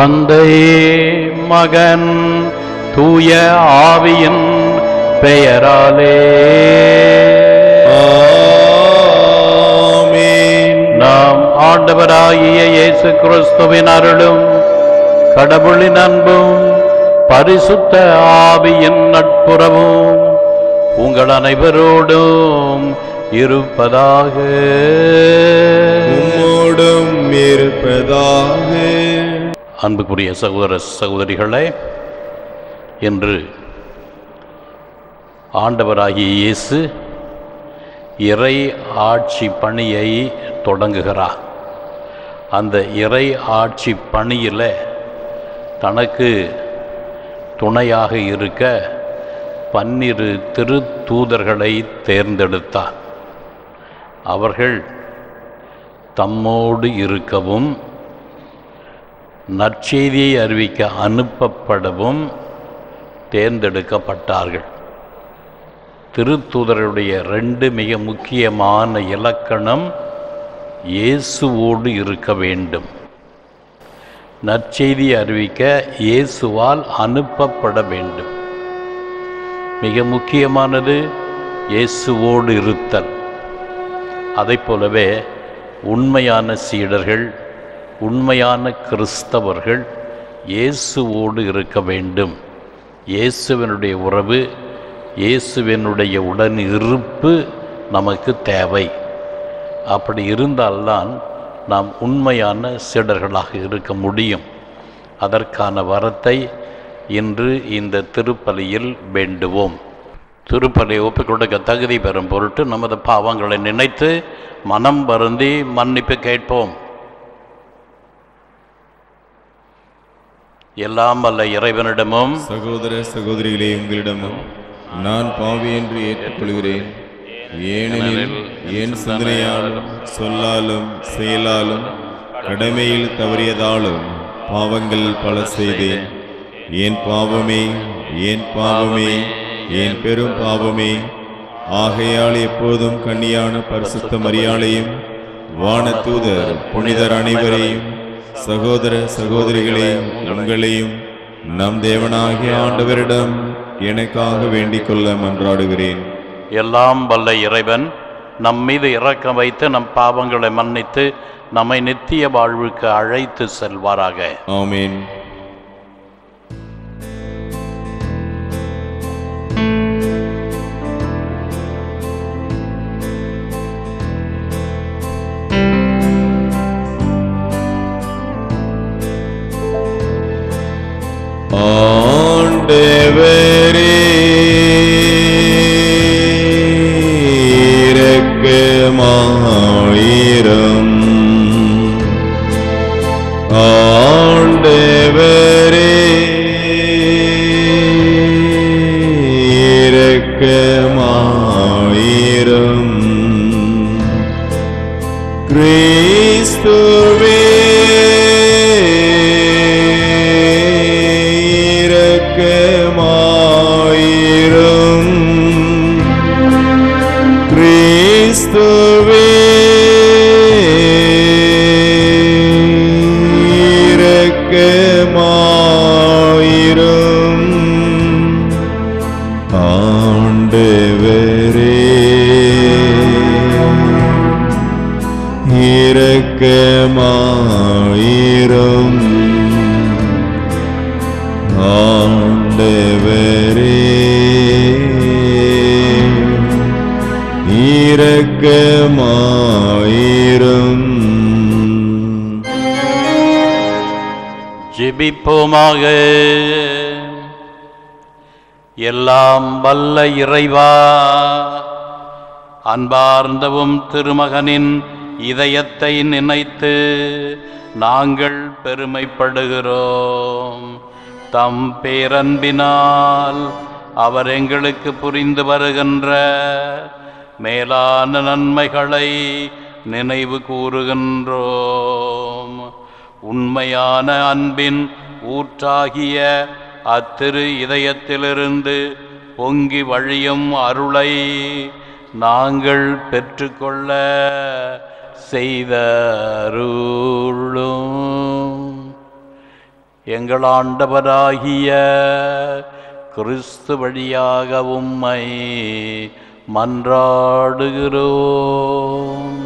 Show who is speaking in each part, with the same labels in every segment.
Speaker 1: தந்தை மகன் தூய ஆவியின் பெயராலே
Speaker 2: ஆமென்
Speaker 1: நாம் ஆண்டவராகிய இயேசு கிறிஸ்துவின் அருளும் கடவுளின் அன்பும் பரிசுத்த ஆவியின் நட்புறவும் உங்கள் அனைவரோடும் இருப்பதாக
Speaker 2: உம்மோடும் இருப்பதாக
Speaker 1: அன்புக்குரிய சகோதர சகோதரிகளே இன்று ஆண்டவராகிய இயேசு இறை ஆட்சி பணியை தொடங்குகிறார் அந்த இறை ஆட்சி பணியில் தனக்கு துணையாக இருக்க பன்னிரு திருத்தூதர்களை தேர்ந்தெடுத்தார் அவர்கள் தம்மோடு இருக்கவும் நற்செய்தியை அறிவிக்க அனுப்பப்படவும் தேர்ந்தெடுக்கப்பட்டார்கள் திருத்தூதருடைய ரெண்டு மிக முக்கியமான இலக்கணம் இயேசுவோடு இருக்க வேண்டும் நற்செய்தியை அறிவிக்க இயேசுவால் அனுப்பப்பட வேண்டும் மிக முக்கியமானது இயேசுவோடு இருத்தல் அதைப் போலவே உண்மையான சீடர்கள் உண்மையான கிறிஸ்தவர்கள் இயேசுவோடு இருக்க வேண்டும் இயேசுவினுடைய உறவு இயேசுவினுடைய உடன் இருப்பு நமக்கு தேவை அப்படி இருந்தால்தான் நாம் உண்மையான சீடர்களாக இருக்க முடியும் அதற்கான வரத்தை இன்று இந்த திருப்பலியில் வேண்டுவோம் திருப்பலி ஒப்புக் கொடுக்க தகுதி பெறும் பொருட்டு நமது பாவங்களை நினைத்து மனம் வருந்தி மன்னிப்பு கேட்போம் எல்லாம் வல்ல இறைவனிடமும்
Speaker 2: சகோதர சகோதரிகளே உங்களிடமும் நான் பாவி என்று ஏற்றுக்கொள்கிறேன் ஏனெனில் என் சிந்தனையாலும் சொல்லாலும் செயலாலும் கடமையில் தவறியதாலும் பாவங்கள் பல செய்தேன் என் பாவமே என் பாவமே என் பெரும் பாவமே ஆகையால் எப்போதும் கன்னியான பரிசுத்த மரியாளையும் வானதூதர் புனிதர் அனைவரையும் சகோதர சகோதரிகளையும் உங்களையும் நம் தேவனாகிய ஆண்டவரிடம் எனக்காக வேண்டிக் கொள்ள மன்றாடுகிறேன்
Speaker 1: எல்லாம் வல்ல இறைவன் நம் மீது இரக்கம் வைத்து நம் பாவங்களை மன்னித்து நம்மை நித்திய வாழ்வுக்கு அழைத்து செல்வாராக
Speaker 2: ஆமென் ஆண்டவரே இரக்கமாயிரம் ஆண்டவரே இரக்கமாயிரம் கிறிஸ்துவே இரக்கமாயிரம் கிறிஸ்துவே இரக்கமாயிரம் ஆண்டவரே இரக்கமாயிரம் ஆண்டவரே இரக்கமாயிரம்
Speaker 1: ஜெபிப்போமாக எல்லாம் வல்ல இறைவா அன்பார்ந்தவும் திருமகனின் இதயத்தை நினைத்து நாங்கள் பெருமைப்படுகிறோம் தம் பேரன்பினால் அவர் எங்களுக்கு புரிந்து வருகின்ற மேலான நன்மைகளை நினைவு கூறுகின்றோம் உண்மையான அன்பின் ஊற்றாகிய அத்திரு இதயத்திலிருந்து பொங்கி வழியும் அருளை நாங்கள் பெற்றுக்கொள்ள செய்தருளும் எங்கள் ஆண்டவராகிய கிறிஸ்து வழியாக உம்மை மன்றாடுகிறோம்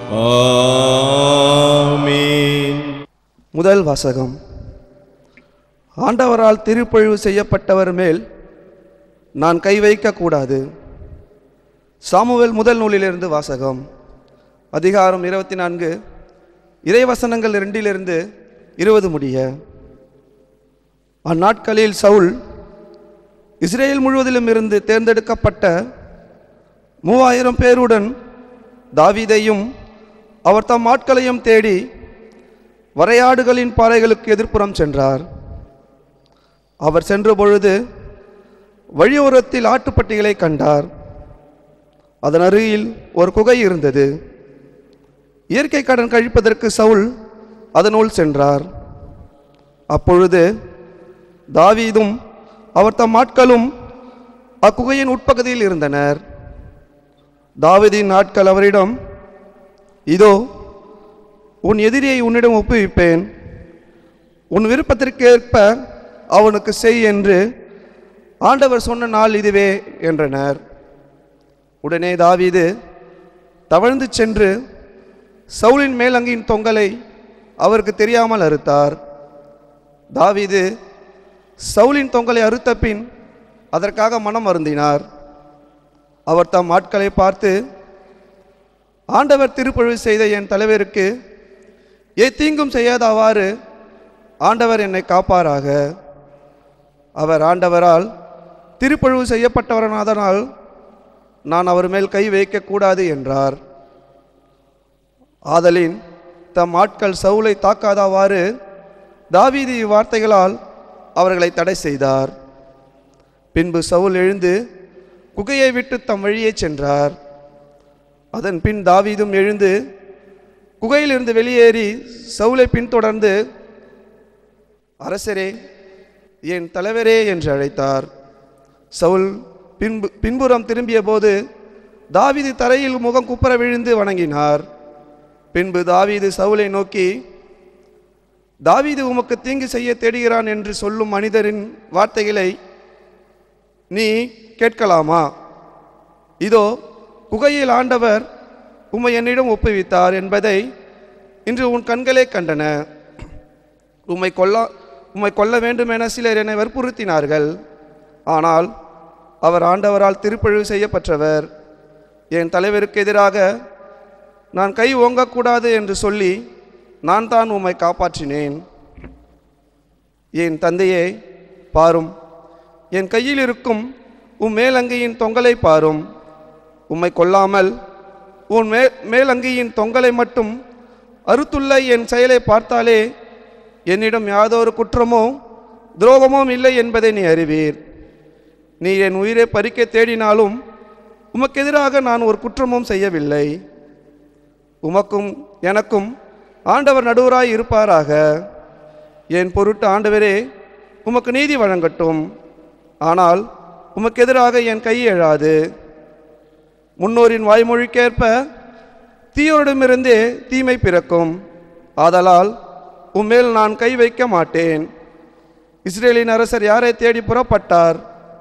Speaker 2: ஆமென்
Speaker 3: முதல் வாசகம் ஆண்டவரால் திருப்பொழிவு செய்யப்பட்டவர் மேல் நான் கை வைக்கக்கூடாது சாமுவேல் முதல் நூலிலிருந்து வாசகம் அதிகாரம் இருபத்தி நான்கு இறைவசனங்கள் இரண்டிலிருந்து இருபது முடிய அந்நாட்களில் சவுல் இஸ்ரேல் முழுவதிலும் இருந்து தேர்ந்தெடுக்கப்பட்ட மூவாயிரம் பேருடன் தாவீதையும் அவர் தம் ஆட்களையும் தேடி வரையாடுகளின் பாறைகளுக்கு எதிர்ப்புறம் சென்றார் அவர் சென்ற பொழுது வழியோரத்தில் ஆட்டுப்பட்டிகளை கண்டார் அதன் அருகில் ஒரு குகை இருந்தது இயற்கை கடன் கழிப்பதற்கு சவுல் அதனுள் சென்றார் அப்பொழுது தாவீதும் அவர் தம் ஆட்களும் அக்குகையின் உட்பகுதியில் இருந்தனர் தாவீதின் ஆட்கள் அவரிடம் இதோ உன் எதிரியை உன்னிடம் ஒப்புவிப்பேன் உன் விருப்பத்திற்கேற்ப அவனுக்கு செய் என்று ஆண்டவர் சொன்ன நாள் இதுவே என்றனர் உடனே தாவீது தவழ்ந்து சென்று சவுலின் மேலங்கின் தொங்கலை அவருக்கு தெரியாமல் அறுத்தார் தாவீது சவுலின் தொங்கலை அறுத்த பின் அதற்காக மனம் அருந்தினார் அவர் தம் ஆட்களை பார்த்து ஆண்டவர் திருப்பொழிவு செய்த என் தலைவருக்கு எத்தீங்கும் செய்யாதவாறு ஆண்டவர் என்னை காப்பாராக அவர் ஆண்டவரால் திருப்பொழிவு செய்யப்பட்டவரனாதனால் நான் அவர் மேல் கை வைக்கக்கூடாது என்றார் ஆதலின் தம் ஆட்கள் சவுலை தாக்காதவாறு தாவீது இவ்வார்த்தைகளால் அவர்களை தடை செய்தார் பின்பு சவுல் எழுந்து குகையை விட்டு தம் வழியே சென்றார் அதன் பின் தாவீதும் எழுந்து குகையிலிருந்து வெளியேறி சவுலை பின்தொடர்ந்து அரசரே என் தலைவரே என்று அழைத்தார் சவுல் பின்பு பின்புறம் திரும்பிய போது தாவீது தரையில் முகம் குப்புற விழுந்து வணங்கினார் பின்பு தாவீது சவுலை நோக்கி தாவீது உமக்கு தீங்கு செய்ய தேடுகிறான் என்று சொல்லும் மனிதரின் வார்த்தைகளை நீ கேட்கலாமா இதோ குகையில் ஆண்டவர் உம்மை என்னிடம் ஒப்புவித்தார் என்பதை இன்று உன் கண்களே கண்டன உம்மை கொல்ல உம்மை கொல்ல வேண்டுமென சிலர் என்னை வற்புறுத்தினார்கள் ஆனால் அவர் ஆண்டவரால் திருப்பழிவு செய்யப்பட்டவர் என் தலைவருக்கு எதிராக நான் கை ஓங்கக்கூடாது என்று சொல்லி நான் தான் உம்மை காப்பாற்றினேன் என் தந்தையே பாரும் என் கையில் இருக்கும் உம் மேலங்கியின் தொங்கலை பாரும் உம்மை கொல்லாமல் உன் மே மேலங்கியின் தொங்கலை மட்டும் அறுத்துள்ள என் செயலை பார்த்தாலே என்னிடம் யாதொரு குற்றமோ துரோகமும் இல்லை என்பதை நீ அறிவீர் நீ என் உயிரை பறிக்க தேடினாலும் உமக்கு எதிராக நான் ஒரு குற்றமும் செய்யவில்லை உமக்கும் எனக்கும் ஆண்டவர் நடுவராய் இருப்பாராக என் பொருட்டு ஆண்டவரே உமக்கு நீதி வழங்கட்டும் ஆனால் உமக்கு எதிராக என் கை எழாது முன்னோரின் வாய்மொழிக்கேற்ப தீயோரிடமிருந்தே தீமை பிறக்கும் ஆதலால் உம்மேல் நான் கை வைக்க மாட்டேன் இஸ்ரேலின் அரசர் யாரை தேடி புறப்பட்டார்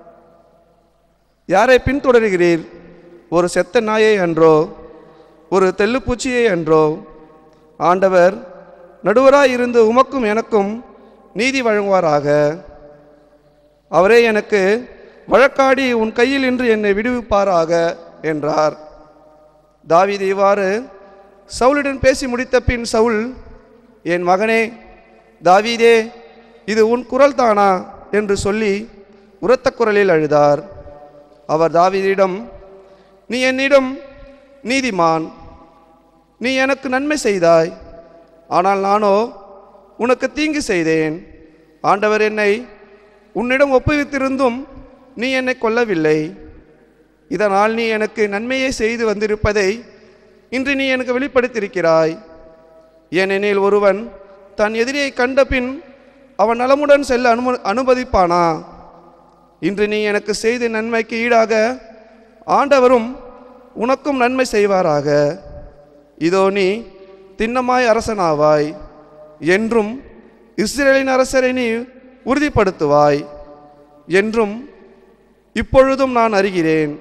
Speaker 3: யாரை பின்தொடர்கிறீர் ஒரு செத்த நாயை அன்றோ ஒரு தெல்லுப்பூச்சியை அன்றோ ஆண்டவர் நடுவராய் இருந்து உமக்கும் எனக்கும் நீதி வழங்குவாராக அவரே எனக்கு வழக்காடி உன் கையில் இன்று என்னை விடுவிப்பாராக என்றார் தாவீது இவ்வாறு சவுலுடன் பேசி முடித்த பின் சவுல் என் மகனே தாவீதே இது உன் குரல் தானா என்று சொல்லி உரத்த குரலில் அழுதார் அவர் தாவீதிடம் நீ என்னிடம் நீதிமான் நீ எனக்கு நன்மை செய்தாய் ஆனால் நானோ உனக்கு தீங்கு செய்தேன் ஆண்டவர் என்னை உன்னிடம் ஒப்புவித்திருந்தும் நீ என்னை கொல்லவில்லை இதனால் நீ எனக்கு நன்மையை செய்து வந்திருப்பதை இன்று நீ எனக்கு வெளிப்படுத்தியிருக்கிறாய் ஏனெனில் ஒருவன் தன் எதிரியை கண்ட பின் அவன் நலமுடன் செல்ல அனும அனுமதிப்பானா இன்று நீ எனக்கு செய்த நன்மைக்கு ஈடாக ஆண்டவரும் உனக்கும் நன்மை செய்வாராக இதோ நீ திண்ணமாய் அரசனாவாய் என்றும் இஸ்ரேலின் அரசரை நீ உறுதிப்படுத்துவாய் என்றும் இப்பொழுதும் நான் அறிகிறேன்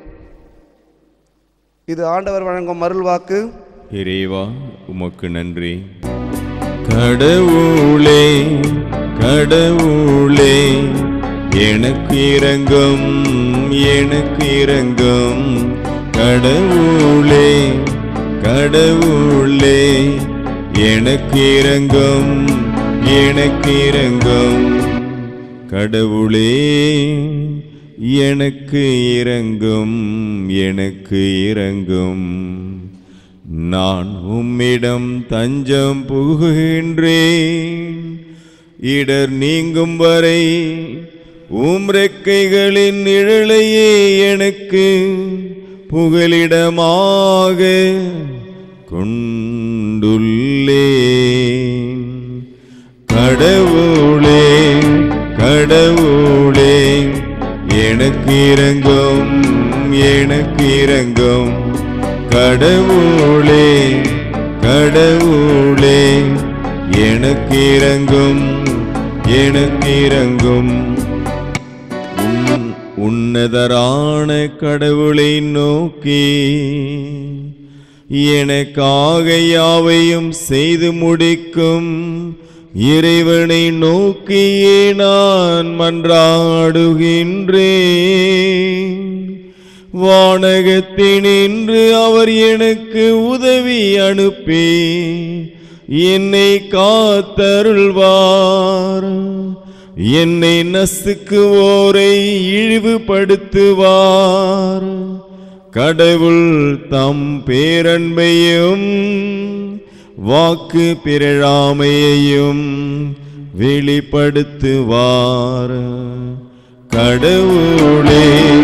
Speaker 3: இது ஆண்டவர் வழங்கும் அருள்வாக்கு
Speaker 2: இறைவா உமக்கு நன்றி கடவுளே கடவுளே எனக்கு இரங்கும் எனக்கு இரங்கும் கடவுளே கடவுளே எனக்கு இரங்கும் எனக்கு இரங்கும் கடவுளே எனக்கு இரங்கும் எனக்கு இரங்கும் நான் உம்மிடம் தஞ்சம் புகுகின்றேன் இடர் நீங்கும் வரை உம் ரெக்கைகளின் நிழலையே எனக்கு புகலிடமாக கொண்டுள்ளேன் கடவுளே கடவுளே எனக்கு இரங்கும் எனக்கு இரங்கும் கடவுளே கடவுளே எனக்கு இரங்கும் எனக்கு இரங்கும் உன் உன்னதரான கடவுளை நோக்கி எனக்காக யாவையும் செய்து முடிக்கும் இறைவனை நோக்கியே நான் மன்றாடுகின்றேன் வானகத்தினின்று அவர் எனக்கு உதவி அனுப்பி என்னை காத்தருள்வார் என்னை நசுக்குவோரை இழிவுபடுத்துவார் கடவுள் தம் பேரன்பையும் வாக்கு பிறழாமையையும் வெளிப்படுத்துவார் கடவுளே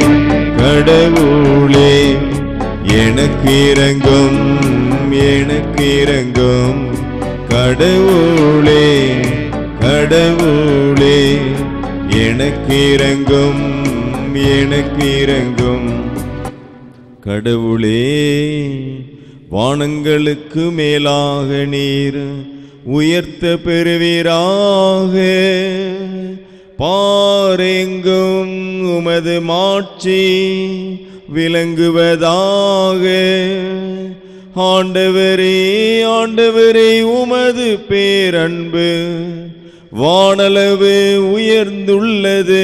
Speaker 2: கடவுளே எனக்கு இரங்கும் எனக்கு இரங்கும் கடவுளே கடவுளே எனக்கு இரங்கும் எனக்கு இரங்கும் கடவுளே வானங்களுக்கு மேலாக நீர் உயர்த்த பெறுவீராக பாரெங்கும் உமது மாட்சி விளங்குவதாக ஆண்டவரே ஆண்டவரே உமது பேரன்பு வானளவு உயர்ந்துள்ளது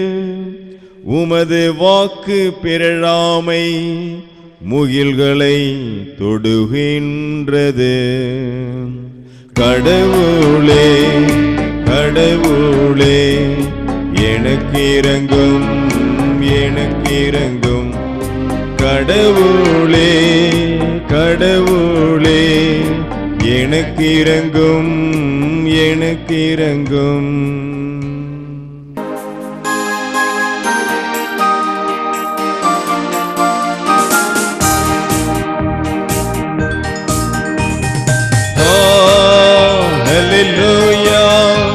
Speaker 2: உமது வாக்கு பிறழாமை முகில்களை தொடுகின்றது கடவுளே கடவுளே எனக்கு இரங்கும் எனக்கு இரங்கும் கடவுளே கடவுளே எனக்கு இரங்கும் எனக்கு இரங்கும் Oh, hallelujah.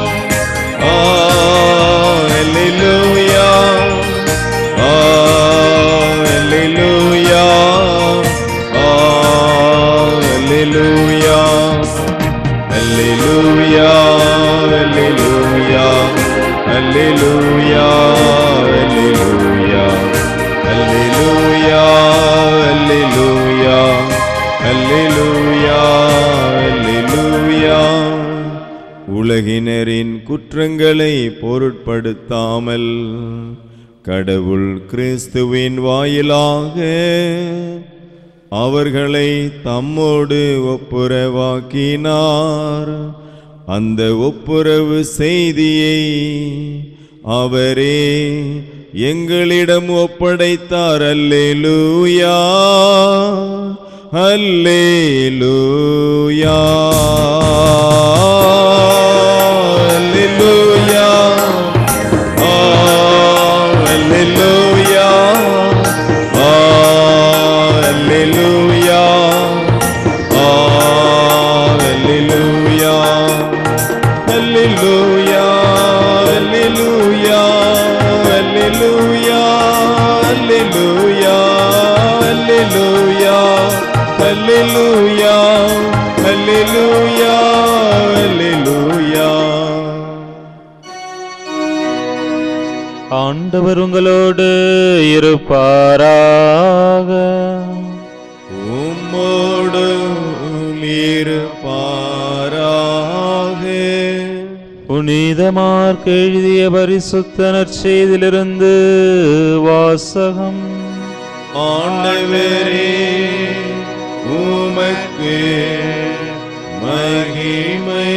Speaker 2: Oh, hallelujah. Oh, hallelujah. Oh, hallelujah. Hallelujah. Hallelujah. Hallelujah. Hallelujah. Hallelujah. Hallelujah. Hallelujah. Hallelujah. உலகினரின் குற்றங்களை பொருட்படுத்தாமல் கடவுள் கிறிஸ்துவின் வாயிலாக அவர்களை தம்மோடு ஒப்புரவாக்கினார் அந்த ஒப்புரவு செய்தியை அவரே எங்களிடம் ஒப்படைத்தார் அல்லேலூயா அல்லேலூயா அல்லேலூயா ஆ, அல்லேலூயா ஆ, அல்லேலூயா ஆ, அல்லேலூயா அல்லேலூயா அல்லேலூயா அல்லேலூயா அல்லேலூயா அல்லேலூயா அல்லேலூயா அல்லேலூயா அல்லேலூயா
Speaker 4: ஆண்டவர் உங்களோடு இருப்பாராக
Speaker 2: உம்மோடு இருப்பாராக
Speaker 4: புனிதமார்க்கு எழுதிய பரிசுத்த நற்செய்திலிருந்து வாசகம்
Speaker 2: ஆண்டவரே உமக்கு மகிமை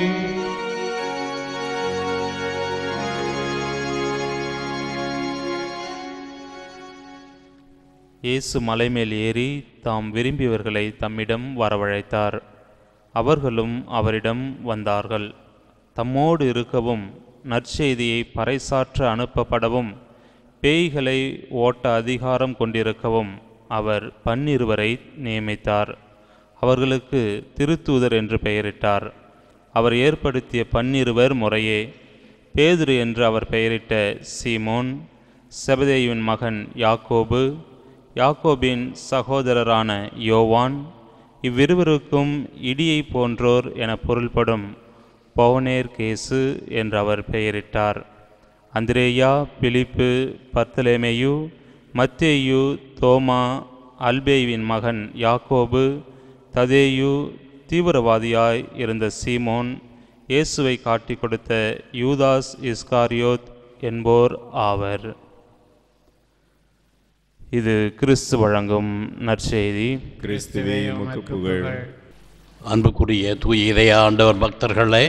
Speaker 4: இயேசு மலைமேல் ஏறி தாம் விரும்பியவர்களை தம்மிடம் வரவழைத்தார் அவர்களும் அவரிடம் வந்தார்கள் தம்மோடு இருக்கவும் நற்செய்தியை பறைசாற்ற அனுப்பப்படவும் பேய்களை ஓட்ட அதிகாரம் கொண்டிருக்கவும் அவர் பன்னிருவரை நியமித்தார் அவர்களுக்கு திருத்தூதர் என்று பெயரிட்டார் அவர் ஏற்படுத்திய பன்னிருவர் முறையே பேதுரு என்று அவர் பெயரிட்ட சீமோன் செபதேயுவின் மகன் யாக்கோபு யாக்கோபின் சகோதரரான யோவான் இவ்விருவருக்கும் இடியை போன்றோர் என பொருள்படும் பவுனேர் கேசு என்று அவர் பெயரிட்டார் அந்திரேயா பிலிப்பு பர்த்தலேமேயு மத்தேயு தோமா அல்பேயுவின் மகன் யாக்கோபு ததேயு தீவிரவாதியாய் இருந்த சீமோன் இயேசுவை காட்டிக் கொடுத்த யூதாஸ் இஸ்காரியோத் என்போர் ஆவர் இது கிறிஸ்து வழங்கும் நற்செய்தி
Speaker 2: கிறிஸ்துவே உமக்கு புகழ்
Speaker 1: அன்புக்குரிய தூய இதய ஆண்டவர் பக்தர்களே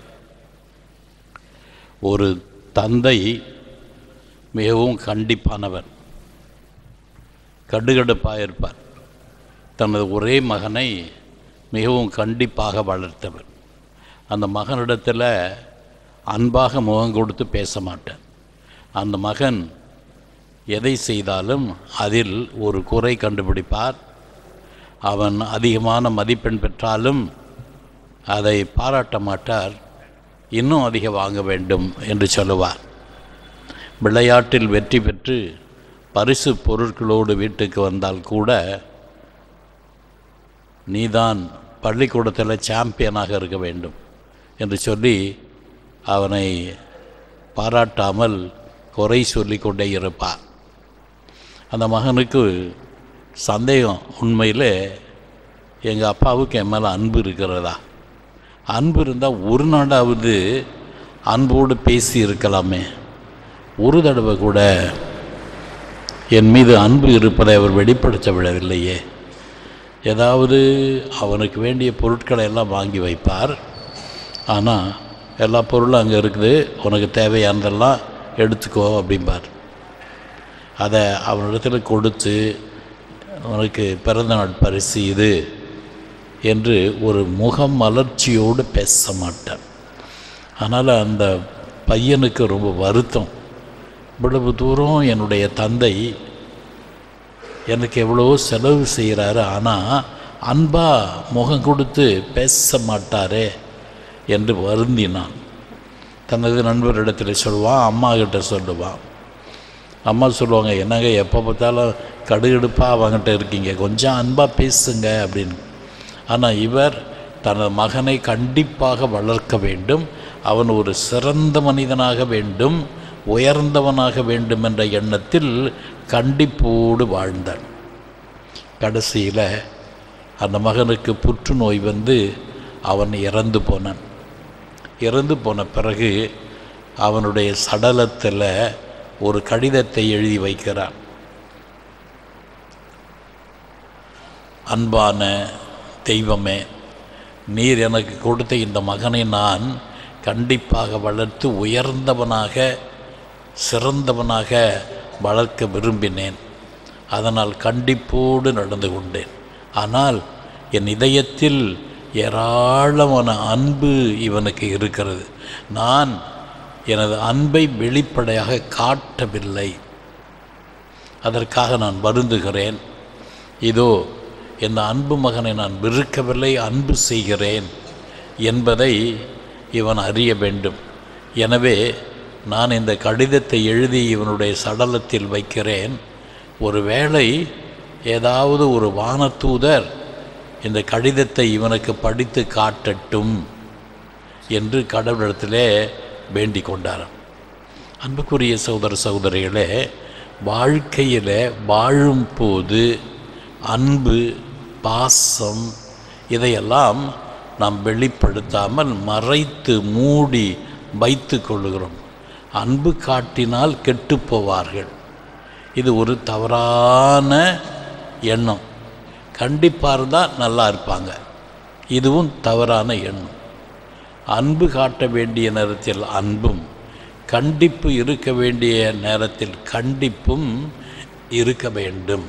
Speaker 1: ஒரு தந்தை மிகவும் கண்டிப்பானவர் கடுகடுப்பாக இருப்பார் தனது ஒரே மகனை மிகவும் கண்டிப்பாக வளர்த்தவர் அந்த மகனிடத்தில் அன்பாக முகம் கொடுத்து பேச மாட்டார் அந்த மகன் எதை செய்தாலும் அதில் ஒரு குறை கண்டுபிடிப்பார் அவன் அதிகமான மதிப்பெண் பெற்றாலும் அதை பாராட்ட மாட்டார் இன்னும் அதிக வாங்க வேண்டும் என்று சொல்லுவார் விளையாட்டில் வெற்றி பெற்று பரிசு பொருட்களோடு வீட்டுக்கு வந்தால் கூட நீதான் பள்ளிக்கூடத்தில் சாம்பியனாக இருக்க வேண்டும் என்று சொல்லி அவனை பாராட்டாமல் குறை சொல்லி கொண்டே இருப்பார் அந்த மகனுக்கு சந்தேகம் உண்மையில் எங்கள் அப்பாவுக்கு என் மேலே அன்பு இருக்கிறதா அன்பு இருந்தால் ஒரு நாடாவது அன்போடு பேசி இருக்கலாமே ஒரு தடவை கூட என் மீது அன்பு இருப்பதை அவர் வெளிப்படுத்த விடவில்லையே ஏதாவது அவனுக்கு வேண்டிய பொருட்களை எல்லாம் வாங்கி வைப்பார் ஆனால் எல்லா பொருளும் அங்கே இருக்குது உனக்கு தேவையானதெல்லாம் எடுத்துக்கோ அப்படிம்பார் அதை அவனிடத்துல கொடுத்து உனக்கு பிறந்தநாள் பரிசு இது என்று ஒரு முகம் மலர்ச்சியோடு பேச மாட்டார் அதனால் அந்த பையனுக்கு ரொம்ப வருத்தம் இவ்வளவு தூரம் என்னுடைய தந்தை எனக்கு எவ்வளவோ செலவு செய்கிறாரு ஆனால் அன்பா முகம் கொடுத்து பேச மாட்டாரே என்று வருந்தினான் தனது நண்பரிடத்தில் சொல்லுவான் அம்மா கிட்ட சொல்லுவான் அம்மா சொல்லுவாங்க என்னங்க எப்போ பார்த்தாலும் கடுகடுப்பாக அவங்ககிட்ட இருக்கீங்க கொஞ்சம் அன்பாக பேசுங்க அப்படின்னு ஆனால் இவர் தனது மகனை கண்டிப்பாக வளர்க்க வேண்டும் அவன் ஒரு சிறந்த மனிதனாக வேண்டும் உயர்ந்தவனாக வேண்டும் என்ற எண்ணத்தில் கண்டிப்போடு வாழ்ந்தான் கடைசியில் அந்த மகனுக்கு புற்றுநோய் வந்து அவன் இறந்து போனான் இறந்து போன பிறகு அவனுடைய சடலத்தில் ஒரு கடிதத்தை எழுதி வைக்கிறான் அன்பான தெய்வமே நீர் எனக்கு கொடுத்த இந்த மகனை நான் கண்டிப்பாக வளர்த்து உயர்ந்தவனாக சிறந்தவனாக வளர்க்க விரும்பினேன் அதனால் கண்டிப்போடு நடந்து கொண்டேன் ஆனால் என் இதயத்தில் ஏராளமான அன்பு இவனுக்கு இருக்கிறது நான் எனது அன்பை வெளிப்படையாக காட்டவில்லை அதற்காக நான் வருந்துகிறேன் இதோ இந்த அன்பு மகனை நான் வெறுக்கவில்லை அன்பு செய்கிறேன் என்பதை இவன் அறிய வேண்டும் எனவே நான் இந்த கடிதத்தை எழுதி இவனுடைய சடலத்தில் வைக்கிறேன் ஒருவேளை ஏதாவது ஒரு வானதூதர் இந்த கடிதத்தை இவனுக்கு படித்து காட்டட்டும் என்று கடவுளிடத்திலே வேண்டிக் கொண்டாராம் அன்புக்குரிய சகோதர சகோதரிகளே வாழ்க்கையில் வாழும்போது அன்பு பாசம் இதையெல்லாம் நாம் வெளிப்படுத்தாமல் மறைத்து மூடி வைத்து கொள்ளுகிறோம் அன்பு காட்டினால் கெட்டுப் போவார்கள் இது ஒரு தவறான எண்ணம் கண்டிப்பாக இருந்தால் நல்லா இருப்பாங்க இதுவும் தவறான எண்ணம் அன்பு காட்ட வேண்டிய நேரத்தில் அன்பும் கண்டிப்பு இருக்க வேண்டிய நேரத்தில் கண்டிப்பும் இருக்க வேண்டும்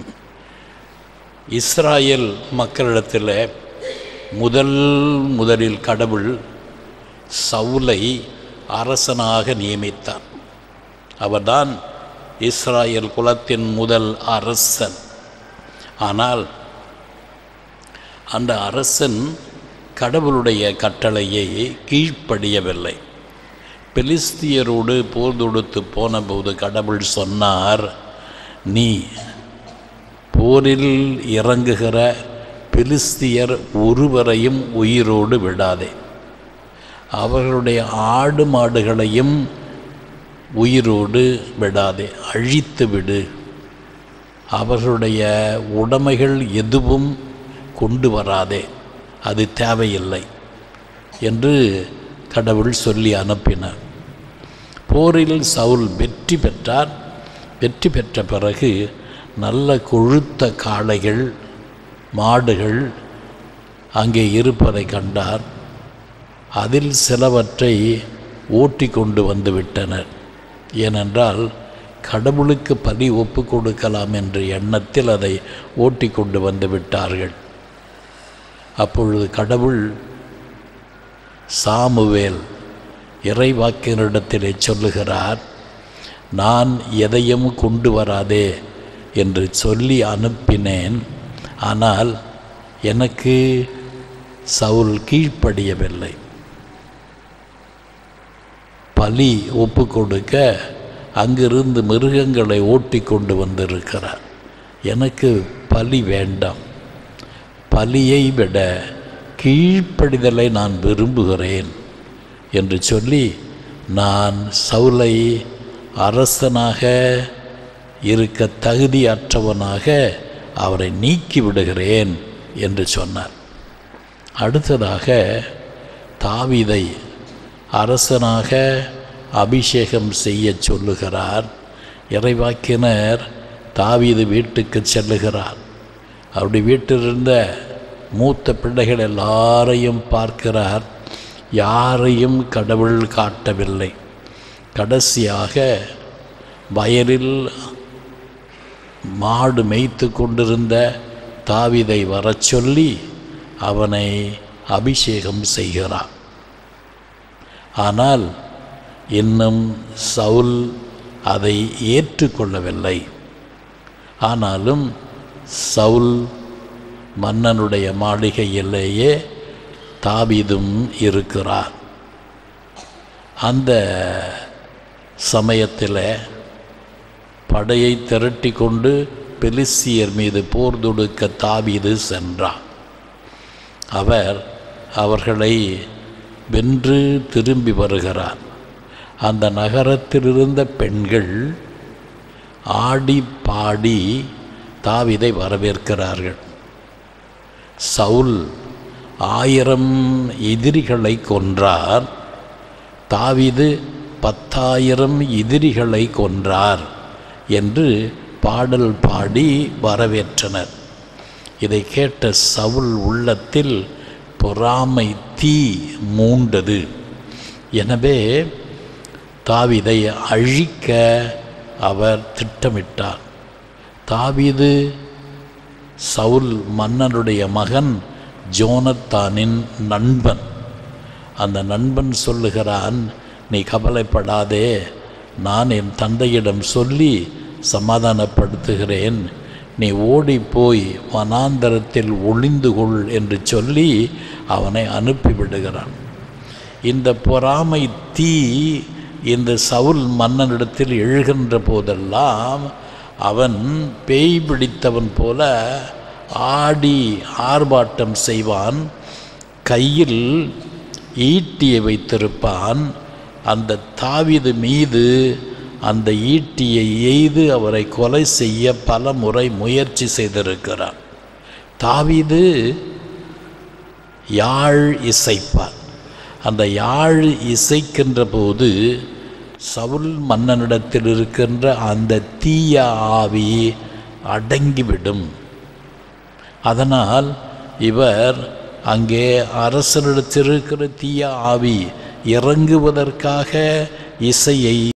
Speaker 1: இஸ்ராயேல் மக்களிடத்தில் முதல் முதலில் கடவுள் சவுலை அரசனாக நியமித்தார் அவர்தான் இஸ்ராயேல் குலத்தின் முதல் அரசன் ஆனால் அந்த அரசன் கடவுளுடைய கட்டளையை கீழ்ப்படியவில்லை பெலிஸ்தியரோடு போர் தொடுத்து போனபோது கடவுள் சொன்னார் நீ போரில் இறங்குகிற பெலிஸ்தியர் ஒருவரையும் உயிரோடு விடாதே அவர்களுடைய ஆடு மாடுகளையும் உயிரோடு விடாதே அழித்து விடு அவர்களுடைய உடைமைகள் எதுவும் கொண்டு வராதே அது தேவையில்லை என்று கடவுள் சொல்லி அனுப்பினார் போரில் சவுல் வெற்றி பெற்றார் வெற்றி பெற்ற பிறகு நல்ல கொழுத்த காளைகள் மாடுகள் அங்கே இருப்பதை கண்டார் அதில் சிலவற்றை ஓட்டி கொண்டு வந்து விட்டனர் ஏனென்றால் கடவுளுக்கு பலி ஒப்பு கொடுக்கலாம் என்ற எண்ணத்தில் அதை ஓட்டி கொண்டு வந்து விட்டார்கள் அப்பொழுது கடவுள் சாமுவேல் இறைவாக்கினரிடத்திலே சொல்லுகிறார் நான் எதையும் கொண்டு வராதே என்று சொல்லி அனுப்பினேன் ஆனால் எனக்கு சவுல் கீழ்ப்படியவில்லை பலி ஒப்பு கொடுக்க அங்கிருந்து மிருகங்களை ஓட்டி கொண்டு வந்திருக்கிறார் எனக்கு பலி வேண்டாம் பலியை விட கீழ்ப்படிதலை நான் விரும்புகிறேன் என்று சொல்லி நான் சவுலை அரசனாக இருக்க தகுதியற்றவனாக அவரை நீக்கி விடுகிறேன் என்று சொன்னார் அடுத்ததாக தாவீதை அரசனாக அபிஷேகம் செய்ய சொல்லுகிறார் இறைவாக்கினர் தாவீது வீட்டுக்கு செல்லுகிறார் அவருடைய வீட்டிலிருந்த மூத்த பிள்ளைகள் எல்லாரையும் பார்க்கிறார் யாரையும் கடவுள் காட்டவில்லை கடைசியாக வயலில் மாடு மேய்த்து கொண்டிருந்த தாவிதை வரச் சொல்லி அவனை அபிஷேகம் செய்கிறார் ஆனால் இன்னும் சவுல் அதை ஏற்றுக்கொள்ளவில்லை ஆனாலும் சவுல் மன்னனுடைய மாளிகையிலேயே தாவீதும் இருக்கிறார் அந்த சமயத்தில் படையை திரட்டி கொண்டு பெலிஸ்தியர் மீது போர் தொடுக்க தாவீது சென்றார் அவர் அவர்களை வென்று திரும்பி வருகிறார் அந்த நகரத்தில் இருந்த பெண்கள் ஆடி பாடி தாவீதை வரவேற்கிறார்கள் சவுல் ஆயிரம் எதிரிகளை கொன்றார் தாவீது பத்தாயிரம் எதிரிகளை கொன்றார் என்று பாடல் பாடி வரவேற்றனர் இதை கேட்ட சவுல் உள்ளத்தில் பொறாமை தீ மூண்டது எனவே தாவீதை அழிக்க அவர் திட்டமிட்டார் தாவீது சவுல் மன்னனுடைய மகன் ஜோனத்தானின் நண்பன் அந்த நண்பன் சொல்லுகிறான் நீ கவலைப்படாதே நான் என் தந்தையிடம் சொல்லி சமாதானப்படுத்துகிறேன் நீ ஓடி போய் வனாந்தரத்தில் ஒளிந்து கொள் என்று சொல்லி அவனை அனுப்பிவிடுகிறான் இந்த பொறாமை தீ இந்த சவுல் மன்னனிடத்தில் எழுகின்ற போதெல்லாம் அவன் பேய் பிடித்தவன் போல ஆடி ஆர்ப்பாட்டம் செய்வான் கையில் ஈட்டியை வைத்திருப்பான் அந்த தாவீது மீது அந்த ஈட்டியை எய்து அவரை கொலை செய்ய பல முறை முயற்சி செய்திருக்கிறார் தாவீது யாழ் இசைப்பார் அந்த யாழ் இசைக்கின்ற போது சவுல் மன்னனிடத்தில் இருக்கின்ற அந்த தீய ஆவி அடங்கிவிடும் அதனால் இவர் அங்கே அரசனிடத்தில் இருக்கிற தீய ஆவி இறங்குவதற்காக இசையை